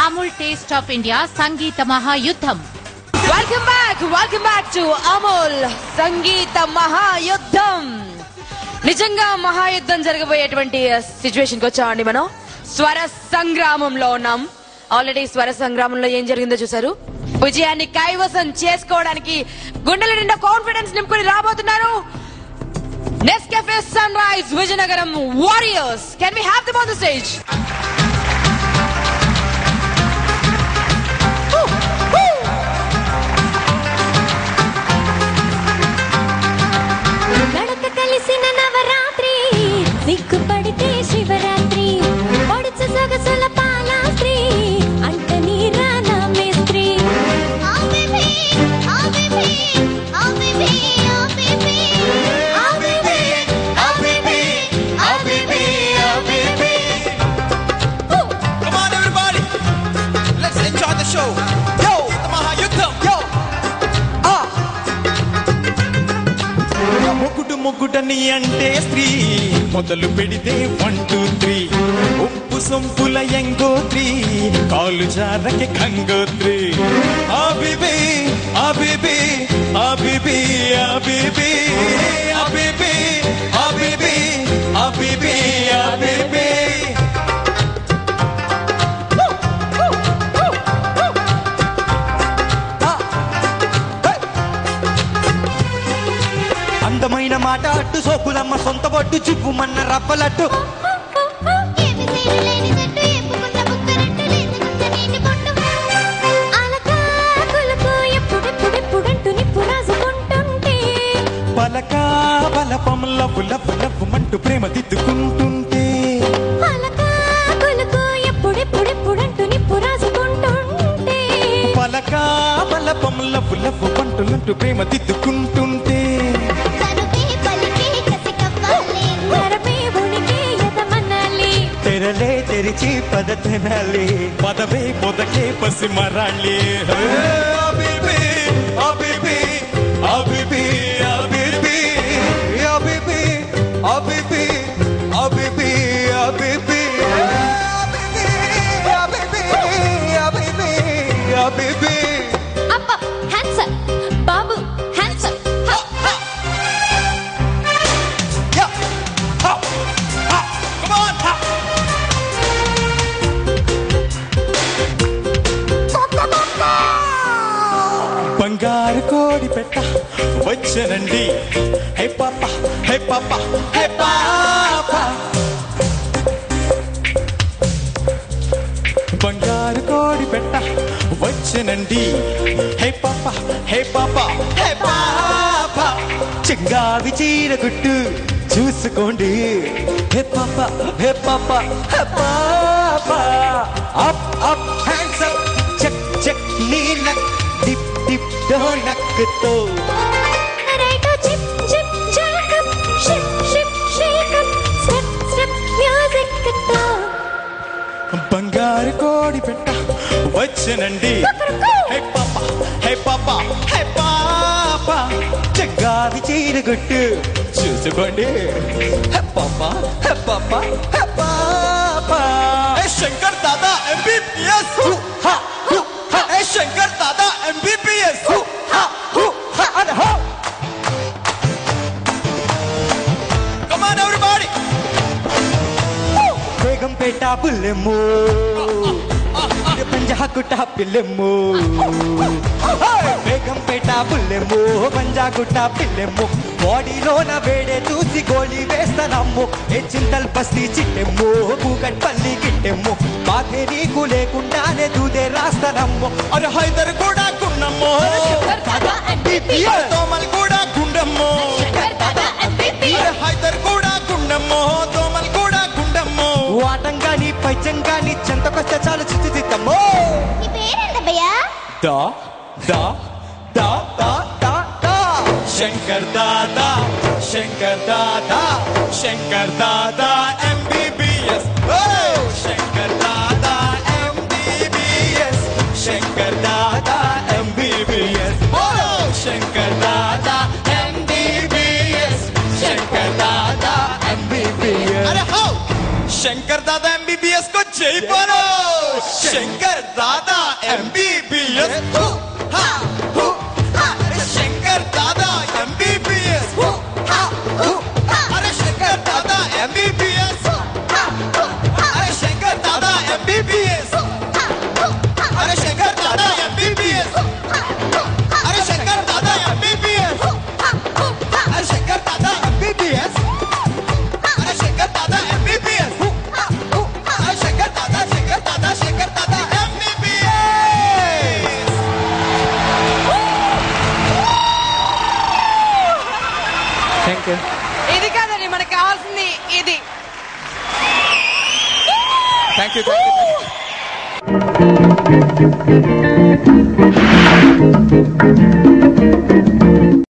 Amul taste of India సంగీత మహాయుద్ధం welcome back welcome back to Amul సంగీత మహాయుద్ధం నిజంగా మహాయుద్ధం జరగబోయేటువంటి సిచ్యువేషన్ కి వచ్చామండి మనం స్వర సంగ్రామంలో ఉన్నాం ఆల్రెడీ స్వర సంగ్రామంలో ఏం జరిగిందో చూసారు విజయాన్ని కైవసం చేసుకోవడానికి గుండెల నిండా కాన్ఫిడెన్స్ నింపుకొని రాబోతున్నారు Nescafe sunrise Vizianagaram warriors can we have them on the stage నడక కలిసిన నవరాత్రి సిగ్గుపడితే శివరాత్రి పొడిచ సొగసుల పాలాస్త్రి అంట నీరాన మేస్త్రి Come on, everybody. Let's enjoy the show. Yo, the Mahayuddham. Yo. మొగుడు మొగుడని అంటే స్త్రీ మొదలు పెడితే వన్ టూ త్రీ ఉప్పు సొంపుల ఎంగోత్రి కాలు జారకి గంగోత్రి అబిబి అబిబి అబిబి అబిబి అబిబి అబిబి అబిబి అబిబి అందమైన మాట అట్టు సోకులమ్మ సొంత బొట్టు చిప్పుమన్న రప్పలట్టు అలకా కులకు ఎప్పుడెప్పుడెప్పుడంటూ నిప్పు రాసుకుంటుంటే పలక బలపం లవ్వు లవ్వు లవ్వు మంటూ ప్రేమ దిద్దుకుంటుంటే అలకా కులకు ఎప్పుడెప్పుడెప్పుడంటూ నిప్పు రాసుకుంటుంటే పలక బలపం లవ్వు లవ్వు మంటులంటూ ప్రేమ దిద్దుకుంటుంటే నరమే ఉనికి ఎదమనాలి తెరలే తెరిచి పద తినాలి పదవే పొదకే పసి మరాళ్ళి అబిబి అబిబి అబిబి అబిబి అబిబి అబిబి అబిబి అబిబి అబిబి అబిబి అప్ప హ్యాండ్సప్ బాబు hands up Yeah. Ha. Ha. Come on. Ha. బంగారు కోడి పెట్ట వచ్చనండి హే పాప హే పాప హే పాప బంగారు కోడి పెట్ట వచ్చనండి హే పాప హే పాప హే పాప చెంగావి చీర గుట్టు చూసుకోండి హే పాప హే పాప హే పాప up up hands up check check నీ నక్ డిప్ డిప్ డో నక్కుతో రైటో chip chip jack up ship ship shake up step step music తో బంగారు కోడి పెట్ట వచ్చనండి హే పాప హే పాప హే పాప చెగ్గావి చీరగుట్టు చూసుకోండి హే పాప హే పాప హే పాప Hey, Shankar Dada, MBBS. హు, హ, హు, హ, Hey, Shankar Dada, MBBS. హు, హ, హు, హ, అరే, హో. Come on, everybody. Begumpet పుల్లెమ్ము Panjagutta పిల్లెమ్ము Begumpet పుల్లెమ్ము Panjagutta పిల్లెమ్ము బాడీలోన వేడే చూసి గోళీ వేస్తానమ్ము ఏ చింతల్ బస్తీ చిట్టెమ్ము కూకట్పల్లి గిట్టెమ్ము బాధే నీకు లేకుండానే దూదే రాస్తానమ్ము అరే హైదర్ కూడా గుండమ్మో దోమలు కూడా గుండమ్మో అరే హైదర్ కూడా గుండమ్మో దోమలు కూడా గుండమ్మో వాటంగా నీ పైచంగా నీ చెంతకొస్తే చాలు చిచ్చు చిత్తమ్మో దా దా దా దా దా దా Shankar Dada Shankar Dada Shankar Dada MBBS Shankar Dada MBBS Shankar Dada MBBS Shankar Dada MBBS Shankar Dada MBBS అరే హౌ శంకర్ దాదా ఎంబీబీఎస్ को जय बोलो शंकर దాదా ఎంబీబీఎస్ అరే శంకర్ దాదా ఎంబీబీఎస్ అరే శంకర్ దాదా ఎంబీబీఎస్ అరే శంకర్ దాదా ఎంబీబీఎస్ అరే శంకర్ దాదా ఎంబీబీఎస్ అరే శంకర్ దాదా ఎంబీబీఎస్ అరే శంకర్ దాదా ఎంబీబీఎస్ అరే శంకర్ దాదా ఎంబీబీఎస్ అరే Shankar Dada Shankar Dada Shankar Dada MBBS thank you ఇది కాదండి మనకు కావాల్సింది ఇది థ్యాంక్ యూ థ్యాంక్ యూ